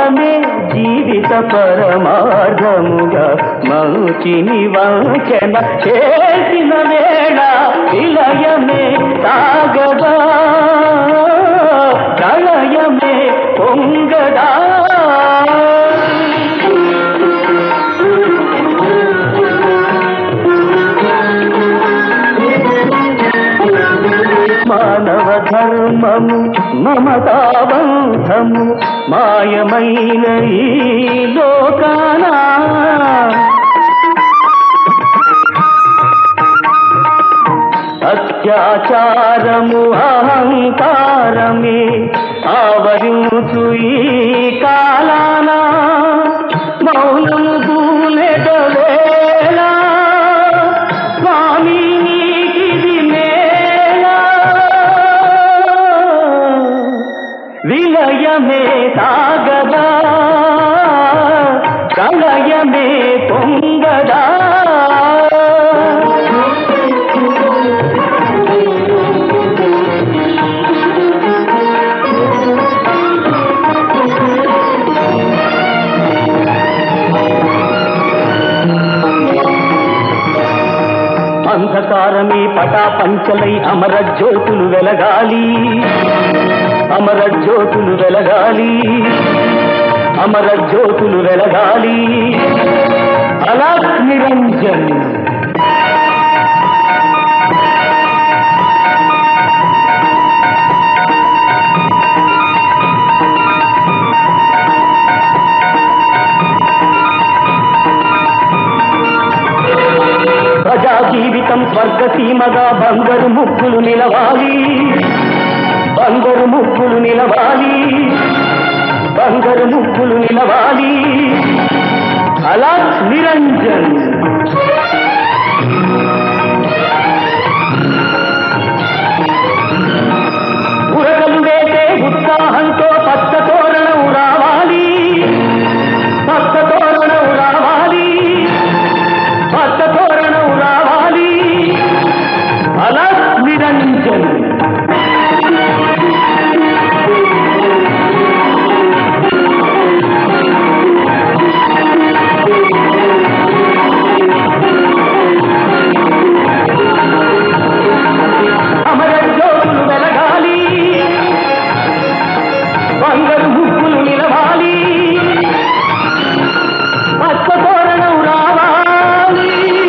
మోహమే జీవిత పరమార్థముగా మంచిని వంచన చేసిన వేళ విలయమే సాగదా ప్రళయమే పొంగదా మానవ ధర్మము మమతాబంధము మాయమైన ఈ లోకానా అత్యాచారము అహంకారమే ఆవరించు ఈ కాలాన మౌనము దూలెట వేళ స్వామి నీకిది నేల విలయమే సాగదా ప్రళయమే పొంగదా అంధకారమే పటా పంచలై అమర జ్యోతులు వెలగాలి అమర జ్యోతులు వెలగాలి అమర జ్యోతులు వెలగాలి అలా నిరంజన్ ప్రజా జీవితం స్వర్గసీమగా బంగారు ముక్కులు నిలవాలి బంగారు ముక్కులు నిలవాలి బంగారు ముక్కులు నిలవాలి అలా నిరంజన్ ఉరకలు వేసే ఉత్సాహంతో పచ్చ తోరణం రావాలి పచ్చ తోరణం రావాలి పచ్చ తోరణం రావాలి అలా నిరంజన్ అమర జ్యోతులు వెలగాలి బంగారు ముగ్గులు నిలవాలి పచ్చ తోరణం రావాలి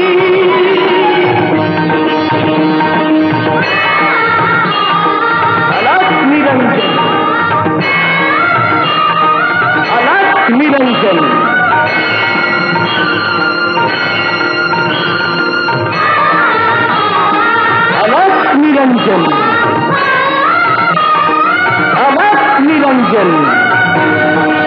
అలా నిరంజన్ అలా నిరంజన్ అలా నిరంజన్ అలా నిరంజన్